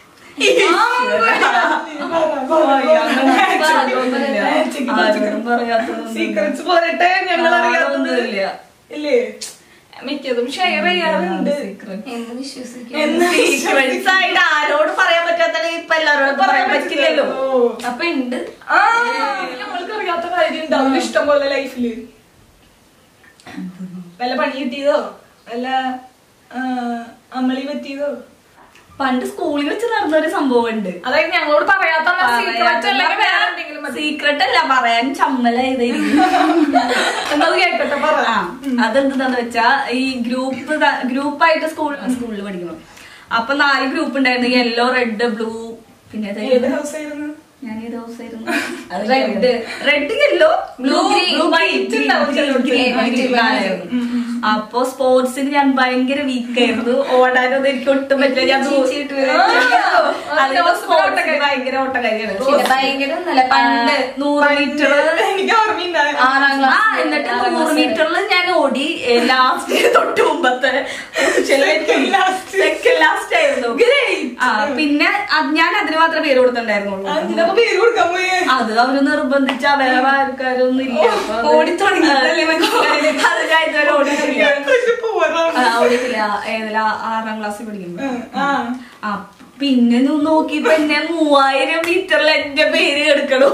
ആരോടും പറയാത്തൊന്നും സീക്രട്സ് പോരട്ടെ ഞങ്ങൾ അറിയാത്തത് ഒന്നുമില്ല ഇല്ലേ മിക്കതും ഷെയർ ചെയ്യാറുണ്ട് എന്ന് വിശ്വസിക്കും എന്ന് സീക്രട്സ് ആയിട്ട് ആരോട് പറയാൻ പറ്റാത്ത ഇപ്പൊ എല്ലാവരോടും പറയാൻ പറ്റില്ലല്ലോ ഓ. അപ്പൊ ഉണ്ട് ആ, നമ്മൾക്ക് അറിയാത്ത കാര്യം ഉണ്ടാവും ഇഷ്ടം പോലെ ലൈഫില് വല്ല പണി കിട്ടിയതോ വല്ല ആ, അമളി പറ്റിയതോ പണ്ട് സ്കൂളിൽ വെച്ച് നടന്ന ഒരു സംഭവം ഉണ്ട് അതായത് ഞങ്ങളോട് പറയാത്ത സീക്രറ്റ് അല്ലെങ്കിൽ വേറെ എന്തെങ്കിലും മതി സീക്രട്ട് അല്ല പറയാൻ ചമ്മലായതായിരുന്നു എന്നത് കേൾക്കട്ടെ പറ ആ അതെന്താന്ന് വെച്ചാ ഈ ഗ്രൂപ്പ് ഗ്രൂപ്പായിട്ട് സ്കൂൾ സ്കൂളിൽ പഠിക്കണം അപ്പൊ നാല് ഗ്രൂപ്പ് ഉണ്ടായിരുന്നു യെല്ലോ റെഡ് ബ്ലൂ പിന്നെ ഏത് ഏതായിരുന്നു? ഹൗസ് ആയിരുന്നു ഞാൻ ഏത് ദിവസമായിരുന്നു Red. Red yellow Blue, green, white ഉണ്ടാവും ചിലർക്ക്. അപ്പൊ സ്പോർട്സിന് ഞാൻ ഭയങ്കര വീക്ക് ആയിരുന്നു ഓടാനൊന്നും എനിക്ക് ഒട്ടും പറ്റില്ല ഞാൻ ദൂ- ചീച്ചിട്ട് ആ, ആ, അതിന് ദിവസം sports ഓട്ടക്കാരി. ഭയങ്കര ഓട്ടക്കാരിയാണ് പിന്നെ ഭയങ്കര ഒന്നല്ല പണ്ട് നൂറ് മീറ്റർ എനിക്ക് ഓർമ്മയുണ്ട് ആറാം ആ ക്ലാസ് എന്നിട്ട് നൂറ് മീറ്ററിൽ ഞാൻ ഓടി ലാസ്റ്റ് തൊട്ട് മുമ്പത്തെ Second last. സെക്കൻഡ് ലാസ്റ്റ് ആയിരുന്നു ആ പിന്നെ അത് ഞാൻ അതിന് മാത്രമേ പേര് കൊടുത്തിട്ടുണ്ടായിരുന്നുള്ളൂ അതിനൊക്കെ പേര് കൊടുക്കാൻ പോയേ അത് അവര് നിർബന്ധിച്ച വേറെ ആൾക്കാരൊന്നും ഇല്ല അപ്പൊ അത് ഓടിത്തുടങ്ങിയതല്ലേ മനസ്സിലായത്? അത് ഞാൻ ഇതുവരെ ഓടിയിട്ടില്ല പക്ഷെ പോവാ ആ, ഓടിയിട്ടില്ല ഏതില ആറാം ക്ലാസ്സിൽ പഠിക്കുന്നു ആ ആ പിന്നെ നീ നോക്കിയപ്പോ എന്നെ മൂവായിരം മീറ്ററിൽ എന്റെ പേര് എടുക്കണു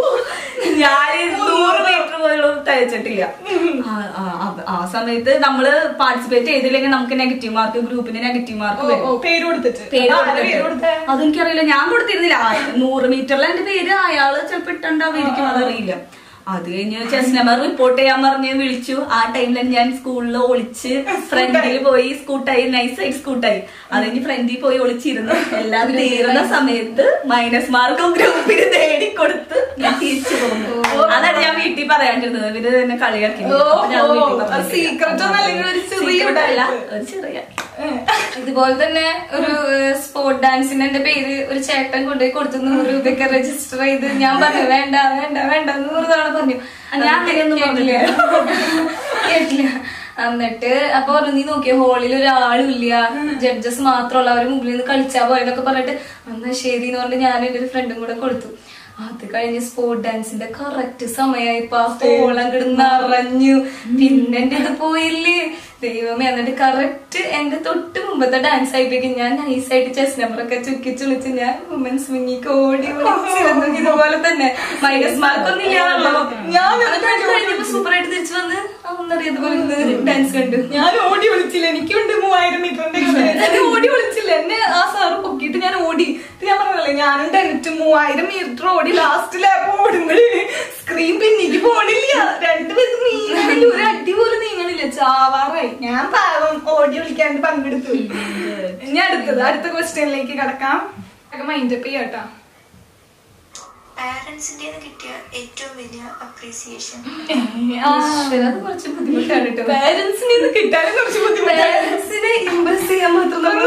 ഞാൻ നൂറ് മീറ്റർ പോലും തയ്ച്ചിട്ടില്ല ആ, ആ, ആ- ആ സമയത്ത് നമ്മള് പാർട്ടിസിപ്പേറ്റ് ചെയ്തില്ലെങ്കിൽ നമുക്ക് നെഗറ്റീവ് മാർക്ക് ഗ്രൂപ്പിന് നെഗറ്റീവ് മാർക്ക് ഓ, വരും ഓ, പേര് കൊടുത്തിട്ട് പേര് ആരാ പേര് കൊടുത്തേ? കൊടുത്തിട്ട് അതെനിക്കറിയില്ല ഞാൻ കൊടുത്തിരുന്നില്ല ആ, നൂറ് മീറ്ററിൽ എന്റെ പേര് അയാള് ചിലപ്പോ ഇട്ടുണ്ടാവായിരിക്കും അതറിയില്ല അത് കഴിഞ്ഞ് ചെസ് നമ്പർ റിപ്പോർട്ട് ചെയ്യാൻ പറഞ്ഞ് വിളിച്ചു ആ ടൈമിൽ ഞാൻ സ്കൂളിൽ ഒളിച്ച് ഫ്രണ്ടിൽ പോയി സ്കൂട്ടായി നൈസായി സ്കൂട്ടായി അത് കഴിഞ്ഞ് ഫ്രണ്ടിൽ പോയി ഒളിച്ചിരുന്നു എല്ലാം തീർന്ന സമയത്ത് മൈനസ് മാർക്കും ഗ്രൂപ്പിന് നേടിക്കൊടുത്ത് ഞാൻ തിരിച്ചു പോന്നു അതാണ് ഞാൻ വീട്ടിൽ പറയാണ്ടിരുന്നത് ഇവര് തന്നെ കളിയാക്കി ഓ, അപ്പൊ ഞാൻ ഓ, വീട്ടിൽ അത് പറഞ്ഞില്ല. secret ഒന്നും അല്ലെങ്കിൽ ഒരു ചെറിയ Secret അല്ല, type. ഒരു ചെറിയ ഇതുപോലെ തന്നെ ഒരു സ്പോർട്ട് ഡാൻസിന് എന്റെ പേര് ഒരു ചേട്ടൻ കൊണ്ടുപോയി കൊടുത്തു നൂറ് രൂപയൊക്കെ രജിസ്റ്റർ ചെയ്ത് ഞാൻ പറഞ്ഞു വേണ്ട വേണ്ട വേണ്ട നൂറ് തവണ പറഞ്ഞു ഞാൻ അങ്ങനെയൊന്നും കേട്ടില്ല കേട്ടില്ല എന്നിട്ട് അപ്പൊ പറഞ്ഞു നീ നോക്കിയ ഹോളിൽ ഒരാളും ഇല്ല ജഡ്ജസ് മാത്രമുള്ള അവര് മുമ്പിൽ നിന്ന് കളിച്ചാ പോയെന്നൊക്കെ പറഞ്ഞിട്ട് എന്നാ ശരി എന്ന് പറഞ്ഞിട്ട് ഞാൻ എന്റെ ഒരു ഫ്രണ്ടും കൂടെ കൊടുത്തു അത് കഴിഞ്ഞ് സ്പോർട്ട് ഡാൻസിന്റെ കറക്റ്റ് സമയമായിപ്പോ ആ ഹോൾ അങ്ങോട്ട് നിറഞ്ഞു പിന്നെ എന്റെ ഇത് പോയില്ലേ ദൈവമേ എന്നിട്ട് കറക്റ്റ് എന്റെ തൊട്ട് മുമ്പത്തെ ഡാൻസ് ആയിപ്പോയി ഞാൻ നൈസായിട്ട് ചെസ് നമ്പറൊക്കെ ചുക്കി ചുളിച്ച് ഞാൻ വുമൻസ് വിങ്ങിക്ക് ഓടി വിളിച്ചിരുന്നു ഇതുപോലെ തന്നെ മൈനസ് മാർക്ക് ഒന്നും ഇല്ലാണല്ലോ ഞാൻ കഴിഞ്ഞപ്പോ സൂപ്പർ ആയിട്ട് തിരിച്ചു വന്ന് ഒന്നറിയതുപോലെ ഡാൻസ് കണ്ടു ഞാൻ ഓടി വിളിച്ചില്ല എനിക്കുണ്ട് മൂവായിരം മീറ്ററിന്റെ experience. എന്നെ ഓടി വിളിച്ചില്ല എന്നെ ആ സാറ് പൊക്കിയിട്ട് ഞാൻ ഓടി ഇത് ഞാൻ പറഞ്ഞല്ലേ ഞാനും ടെൻറ്റ് മൂവായിരം മീറ്റർ ഓടി ലാസ്റ്റ് ലാപ്പ് ഓടുമ്പോഴേ സ്ക്രീൻ പിന്നിക്ക് പോണില്ല രണ്ടുപേർക്ക് നീങ്ങണില്ല ഒരു അടി പോലും നീങ്ങണില്ല ചാവാറായി ഞാൻ പാവം ഓടി വിളിക്കാണ്ട് പങ്കെടുത്തു ഇനി അടുത്തത് അടുത്ത ക്വസ്റ്റ്യനിലേക്ക് കടക്കാം മൈൻഡ് അപ്പ് ചെയ്യാട്ടാ പാരന്റ്സിന്റെ കിട്ടിയ ഏറ്റവും വലിയ അപ്രീസിയേഷൻ ഈശ്വര, അത് കുറച്ച് ബുദ്ധിമുട്ടാണ് കേട്ടോ പാരന്റ്സിന് ഇത് കിട്ടാനും കുറച്ച് ബുദ്ധിമുട്ടാണ് പേരൻസിനെ ഇമ്പ്രസ് ചെയ്യാൻ മാത്രം നമ്മൾ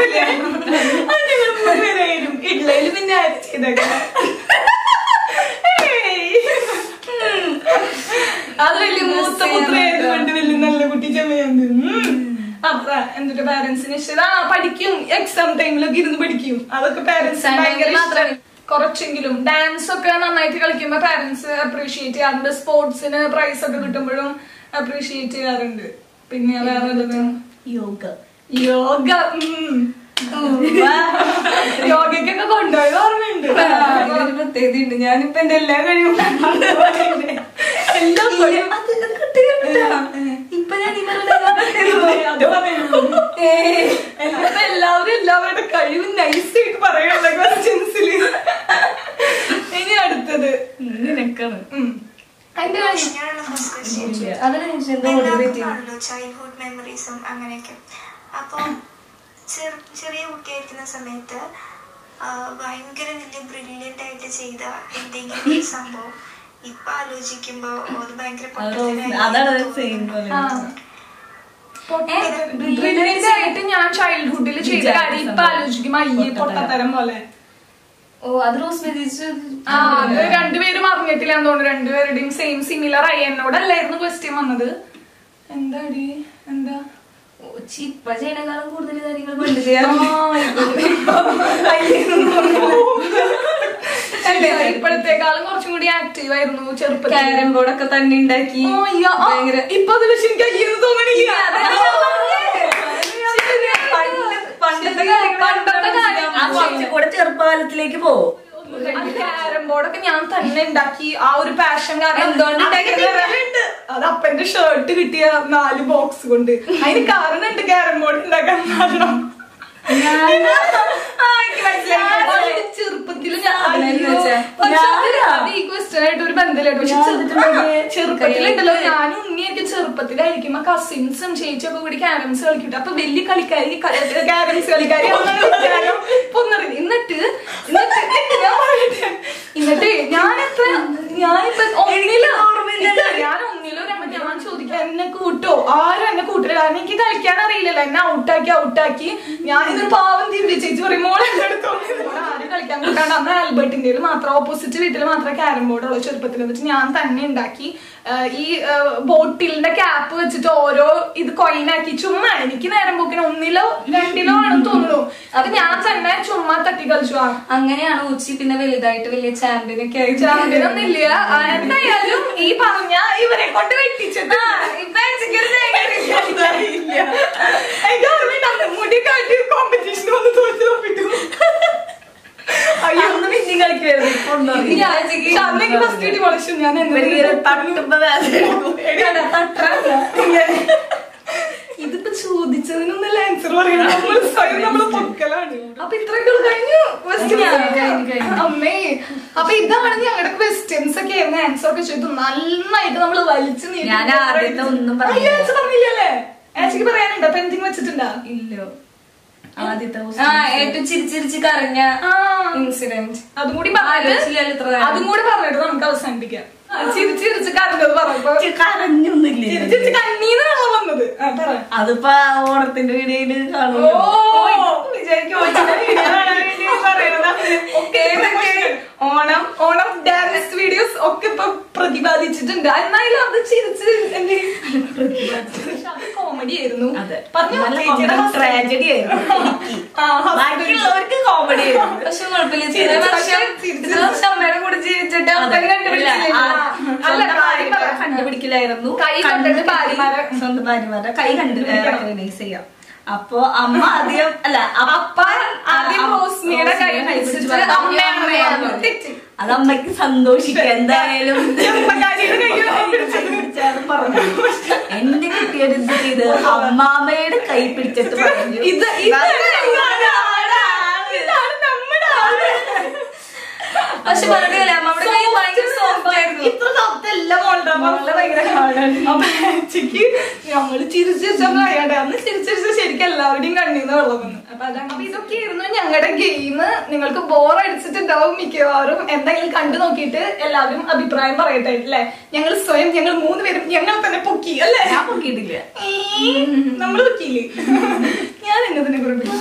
പേരായാലും ഇള്ളതില് പിന്നെ ആര് ചെയ്തേക്കണം അത് വലിയ മൂത്ത പുത്രയായതുകൊണ്ട് വലിയ നല്ല കുട്ടി ചെമ്മയുണ്ട് അപ്പൊ എന്നിട്ട് പാരന്റ്സിന് ഇഷ്ടം ആ പഠിക്കും എക്സാം ടൈമിലൊക്കെ ഇരുന്ന് പഠിക്കും അതൊക്കെ പാരന്റ്സ് Exam time ഭയങ്കര ല് മാത്രമേ- ഇഷ്ടം കുറച്ചെങ്കിലും ഡാൻസ് ഒക്കെ നന്നായിട്ട് കളിക്കുമ്പോ പാരന്റ്സ് അപ്രീഷിയേറ്റ് ചെയ്യാറുണ്ട് സ്പോർട്സിന് പ്രൈസ് ഒക്കെ കിട്ടുമ്പോഴും അപ്രീഷിയേറ്റ് ചെയ്യാറുണ്ട് പിന്നെ വേറെ ഏതാണ്? യോഗ യോഗ ഉം. യോഗയ്ക്കൊക്കെ കൊണ്ടുപോയത് ഓർമ്മയുണ്ട് ഒരു പ്രത്യേകത ഉണ്ട് ഞാനിപ്പോ എന്റെ എല്ലാ കഴിവും എല്ലാം പോയി. ഇപ്പൊ ഞാൻ ഇവരുടെ അത് പറയുള്ളൂ. എന്നിട്ട് എല്ലാവരും എല്ലാവരുടെ കഴിവ് നൈസായിട്ട് പറയുള്ള ക്വസ്റ്റ്യൻസിൽ ഇനി അടുത്തത് നിനക്കാണ് ഉം. അതിന്റെ കാര്യം ഞാനുള്ള ഫസ്റ്റ് ക്വസ്റ്റ്യൻ അതിനെ കുറിച്ച് എന്താ മോട്ടിവേറ്റ് ചെയ്യുന്നത് ആണല്ലോ ചൈൽഡ്ഹുഡ് മെമ്മറീസും അങ്ങനെയൊക്കെ അപ്പൊ ചെറു- ചെറിയ കുട്ടിയായിരിക്കുന്ന സമയത്ത് ആ, ഭയങ്കര വലിയ ബ്രില്യൻ്റ് ആയിട്ട് ചെയ്ത എന്തെങ്കിലും ഒരു സംഭവം ഇപ്പൊ ആലോചിക്കുമ്പോ അത് ഭയങ്കര പൊട്ടത്തരായി അതാണ് സെയിം പോലെ ആ. Brilliant ആയിട്ട് ഞാൻ ചൈൽഡ്ഹുഡിൽ ചെയ്ത കാര്യം ഇപ്പൊ ആലോചിക്കുമ്പോ അയ്യേ പൊട്ടത്തരം പോലെ ഓ അത് റോസ് മെതിച്ച് ആ അത് രണ്ടുപേരും അറിഞ്ഞിട്ടില്ല എന്ന് തോന്നുന്നു രണ്ടുപേരുടെയും സെയിം സിമിലർ ആയി എന്നോടല്ലായിരുന്നു ക്വസ്റ്റ്യൻ വന്നത് എന്താടി എന്താ ഇപ്പൊ ചെയ്യണേക്കാളും കൂടുതൽ കാര്യങ്ങൾ പണ്ട് ചെയ്യാൻ അല്ലേ ഇപ്പോഴത്തേക്കാളും കുറച്ചും കൂടി ആക്റ്റീവ് ആയിരുന്നു ചെറുപ്പത്തിൽ ക്യാരം ബോർഡൊക്കെ തന്നെ ഉണ്ടാക്കി ഓ, യ്യ, ആ, ഭയങ്കര ഇപ്പൊ അത് പക്ഷെ എനിക്ക് അയ്യെന്ന് തോന്നണില്ല പണ്ടത്തെ പണ്ടത്തെ കാര്യം ആ കുറച്ചുകൂടെ ചെറുപ്പകാലത്തിലേക്ക് പോവും ക്യാരം ബോർഡൊക്കെ ഞാൻ തന്നെ ഉണ്ടാക്കി ആ ഒരു പാഷൻ കാരണം എന്തുകൊണ്ട് ഉണ്ടാക്കിയത്? ഉണ്ട്. അത് അപ്പന്റെ ഷർട്ട് കിട്ടിയ നാല് ബോക്സ് കൊണ്ട് അതിന് കാരണം ഉണ്ട് ക്യാരം ബോർഡ് ഉണ്ടാക്കാൻ കാരണം ആ, എനിക്ക് മനസ്സിലായി. ചെറുപ്പത്തില് ഞാൻ അതിനെന്ന് വെച്ചാ, പക്ഷെ അത് ഞാനാ? അത് ഈ ക്വസ്റ്റ്യൻ ആയിട്ട് ഒരു ബന്ധമില്ല പക്ഷെ ചെറുപ്പത്തിലുണ്ടല്ലോ ഞാനും ഉണ്ണിയൊക്കെ ചെറുപ്പത്തിലായിരിക്കുമ്പോ കസിൻസും ചേച്ചിയൊക്കെ കൂടി ക്യാരംസ് കളിക്കും അപ്പൊ വലിയ കളിക്കാരി ക്യാരംസ് കളിക്കാരി പൊന്നറിഞ്ഞു എന്നിട്ട് എന്നിട്ട് ഞാൻ പറയട്ടെ എന്നിട്ട് ഞാൻ എത്ര ഞാനിപ്പോ ഒന്നിലോ ഞാൻ ഒന്നിലോ രണ്ടോ ഞാൻ ചോദിക്കാം എന്നെ കൂട്ടോ ആരും എന്നെ കൂട്ടില്ല കാരണം എനിക്ക് കളിക്കാൻ അറിയില്ലല്ലോ എന്നെ ഔട്ടാക്കി ഔട്ടാക്കി ഞാൻ ഇതൊരു പാവം തീരെ ചേച്ചി പറയും മോളെ എന്റെ അടുത്ത് വന്നിരുന്നു. ആരും കളിക്കാൻ കൂട്ടാണ്ട് അന്ന് ആൽബർട്ടിന്റെ മാത്രം ഓപ്പോസിറ്റ് വീട്ടിൽ മാത്രം ക്യാരം ബോർഡ് ഉള്ളു ചെറുപ്പത്തിൽ എന്നിട്ട് ഞാൻ തന്നെ ഉണ്ടാക്കി ആ, ഈ ബോട്ടിലിന്റെ ക്യാപ്പ് വെച്ചിട്ട് ഓരോ ഇത് കോയിനാക്കി ചുമ്മാ എനിക്ക് നേരം പോക്കിന് ഒന്നിലോ രണ്ടിലോ ആണെന്ന് തോന്നുന്നു അത് ഞാൻ തന്നെ ചുമ്മാ തട്ടി കളിച്ചു ആ അങ്ങനെയാണ് ഉച്ചി പിന്നെ വലുതായിട്ട് വലിയ ചാമ്പ്യൻ ഒക്കെ ആയിട്ട് ചാമ്പ്യനൊന്നുമില്ല ആ, എന്തായാലും ഈ പറഞ്ഞ ഇവരെ കൊണ്ട് വെട്ടിച്ചിട്ട് ഇപ്പൊ എനിക്കൊരു ഇല്ല. എനിക്ക് ഓർമ്മയുണ്ട് അന്ന് മുടി കാട്ടി കോമ്പറ്റീഷൻ വന്ന് തോറ്റു തോപ്പിട്ടു അയ്യോ അന്ന് പിന്നെ കളിക്കുമായിരുന്നു ഇപ്പൊ ഒന്നും അറിയില്ല. അന്നെനിക്ക് ഫസ്റ്റ് കിട്ടി വളച്ചു ഞാൻ ഇവരിങ്ങനെ തട്ടുമ്പോ വേദന എടുക്കും. ഇതിപ്പോ ചോദിച്ചതിനൊന്നല്ല ആൻസർ പറയണം നമ്മൾ സ്വയം നമ്മള് പൊക്കലാണ് അപ്പൊ ഇത്രയൊക്കെ കഴിഞ്ഞു ക്വസ്റ്റ്യൻ കഴിഞ്ഞു, കഴിഞ്ഞു. അമ്മേ അപ്പൊ ഇതാണ് ഞങ്ങളുടെ ക്വസ്റ്റ്യൻസ് ഒക്കെ ആയിരുന്നു ആൻസർ ഒക്കെ ചെയ്തു നന്നായിട്ട് നമ്മൾ വലിച്ചു നീട്ടി ഞാൻ ആദ്യത്തെ ഒന്നും പറഞ്ഞില്ല. അയ്യോ, ആൻസർ പറഞ്ഞില്ലല്ലേ ആൻസിക്ക് പറയാനുണ്ടോ പെൻഡിങ് വെച്ചിട്ടുണ്ടോ ഇല്ലോ ആദ്യത്തെ ആ ഏറ്റവും ചിരിച്ചിരിച്ച് കരഞ്ഞ ആ. ഇൻസിഡന്റ് അതും കൂടി ആലോചിച്ചില്ലല്ലോ ഇത്ര നേരം. അതും കൂടി പറഞ്ഞിട്ട് നമുക്ക് അവസാനിപ്പിക്കാം ആ, ചിരിച്ച് ചിരിച്ച് കറണ്ടത് പറഞ്ഞപ്പോ കരഞ്ഞൊന്നുമില്ലേ ചിരിച്ച് ചിരിച്ച് കണ്ണീന്നാണോ വന്നത് ആ പറ അതിപ്പോ ഓണത്തിന്റെ വീഡിയോയില് ഓ കാണുമല്ലോ വിചാരിക്കും ഓച്ചിന്റെ video കാണാൻ വേണ്ടി പറയണതാണ്. ഒക്കെ ഇതൊക്കെ ഓണം ഓണം ഡാൻസ് വീഡിയോസ് ഒക്കെ ഇപ്പൊ പ്രതിപാദിച്ചിട്ടുണ്ട് എന്നാലും അത് ചിരിച്ച് എന്റെ കോമഡി ആയിരുന്നു അതെ പറഞ്ഞോ, ചേച്ചിയുടെ husband. ട്രാജഡി ആയിരുന്നു ആ, husband. ബാക്കിയുള്ളവർക്ക് കോമഡി ആയിരുന്നു പക്ഷെ കുഴപ്പമില്ല ഇത്ര ചിരിച്ച് വർഷം ചിരിച്ച് ഇത്ര വർഷം അമ്മയുടെ കൂടെ ജീവിച്ചിട്ട് അവരെ കണ്ടുപിടിച്ചില്ല അല്ല, കാര്യം പറ. കണ്ടുപിടിക്കലായിരുന്നു കൈ തൊട്ടിട്ട് ഭാര്യമാരെ- സ്വന്തം ഭാര്യമാരെ കൈ കണ്ട് റെക്കഗ്നൈസ് ചെയ്യാം അപ്പൊ അമ്മ ആദ്യം അല്ല അപ്പ ആദ്യം റോസ്മിയുടെ കൈ പിടിച്ചിട്ട് അമ്മ അമ്മയാണ് തെറ്റി അത് അമ്മയ്ക്ക് സന്തോഷിക്കാം എന്തായാലും ചെറുപ്പക്കാരിയുടെ കൈ പിടിച്ചത്. പിടിച്ചാണ് പറഞ്ഞത്. എന്റെ കിട്ടിയത് എന്ത് ചെയ്ത് അമ്മാമ്മയുടെ കൈ പിടിച്ചിട്ട് പറഞ്ഞു ഇത് ഇത് ഇതാണ് ആള്. ഇതാണ് നമ്മുടെ ആള്. പക്ഷെ പറഞ്ഞില്ല നമ്മുടെ കൈ ഭയങ്കര സോഫ്റ്റ് ആയിരുന്നു ഇത്ര soft അല്ല മോളുടെ മോളുടെ ഭയങ്കര ഹാർഡാണ് അപ്പൊ ആച്ചയ്ക്ക് നമ്മള് ചിരിച്ചിരിച്ചപ്പോ അറിയാട്ടെ അന്ന് ചിരിച്ചിരിച്ച് ശരിക്കും എല്ലാവരുടെയും കണ്ണീന്ന് വെള്ളം വന്നു അപ്പൊ അതാണ് അപ്പൊ ഇതൊക്കെയായിരുന്നു ഞങ്ങളുടെ ഗെയിം നിങ്ങൾക്ക് ബോർ അടിച്ചിട്ടുണ്ടാവും മിക്കവാറും എന്തെങ്കിലും കണ്ടു നോക്കിയിട്ട് എല്ലാവരും അഭിപ്രായം പറയട്ടെ അല്ലേ ഞങ്ങൾ സ്വയം ഞങ്ങൾ മൂന്ന് പേരും ഞങ്ങൾ തന്നെ പൊക്കി അല്ലേ ഞാൻ പൊക്കിയിട്ടില്ല നമ്മൾ പൊക്കിയില്ലേ ഞാൻ എന്നതിനെ കുറിച്ച്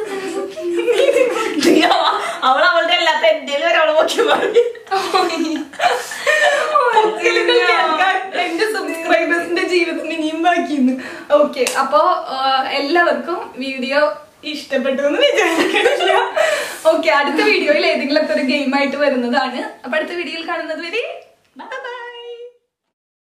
അവൾ അവളുടെ അല്ലാത്ത എന്റെ ഒരാളെ പൊക്കി പറഞ്ഞു പൊക്കിലുകൾ കേൾക്കാൻ എന്റെ സബ്സ്ക്രൈബേഴ്സിന്റെ ജീവിതം ഇനിയും ബാക്കിന്ന് ഓക്കെ അപ്പോ ആ, എല്ലാവർക്കും വീഡിയോ ഇഷ്ടപ്പെട്ടു എന്ന് വിചാരിക്കണില്ല ഓക്കെ അടുത്ത വീഡിയോയിൽ ഏതെങ്കിലും ഒക്കെ ഒരു ഗെയിം ആയിട്ട് വരുന്നതാണ് അപ്പൊ അടുത്ത വീഡിയോയിൽ കാണുന്നത് വരെ ബൈ